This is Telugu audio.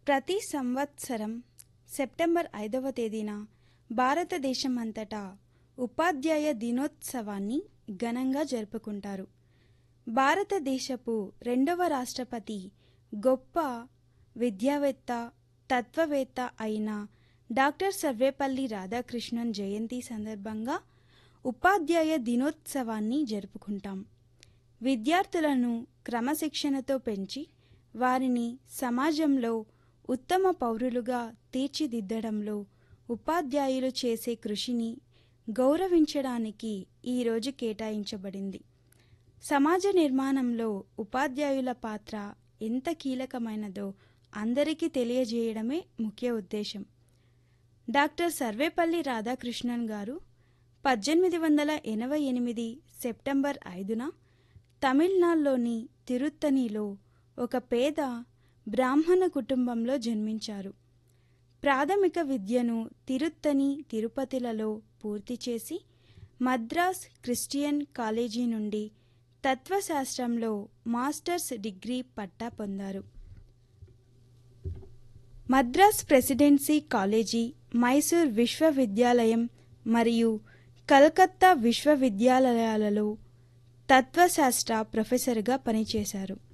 ప్రతి సంవత్సరం సెప్టెంబర్ ఐదవ తేదీన భారతదేశం అంతటా ఉపాధ్యాయ దినోత్సవాన్ని ఘనంగా జరుపుకుంటారు భారతదేశపు రెండవ రాష్ట్రపతి గొప్ప విద్యావేత్త తత్వవేత్త అయిన డాక్టర్ సర్వేపల్లి రాధాకృష్ణన్ జయంతి సందర్భంగా ఉపాధ్యాయ దినోత్సవాన్ని జరుపుకుంటాం విద్యార్థులను క్రమశిక్షణతో పెంచి వారిని సమాజంలో ఉత్తమ పౌరులుగా తీర్చిదిద్దడంలో ఉపాధ్యాయులు చేసే కృషిని గౌరవించడానికి ఈరోజు కేటాయించబడింది సమాజ నిర్మాణంలో ఉపాధ్యాయుల పాత్ర ఎంత కీలకమైనదో అందరికీ తెలియజేయడమే ముఖ్య ఉద్దేశం డాక్టర్ సర్వేపల్లి రాధాకృష్ణన్ గారు పద్దెనిమిది వందల ఎనభై ఎనిమిది సెప్టెంబర్ ఐదున తమిళనాడులోని తిరుత్తనిలో ఒక పేద బ్రాహ్మణ కుటుంబంలో జన్మించారు ప్రాథమిక విద్యను తిరుత్తని తిరుపతిలలో పూర్తి చేసి మద్రాస్ క్రిస్టియన్ కాలేజీ నుండి తత్వశాస్త్రంలో మాస్టర్స్ డిగ్రీ పట్టా పొందారు మద్రాస్ ప్రెసిడెన్సీ కాలేజీ మైసూర్ విశ్వవిద్యాలయం మరియు కలకత్తా విశ్వవిద్యాలయాలలో తత్వశాస్త్ర ప్రొఫెసర్గా పనిచేశారు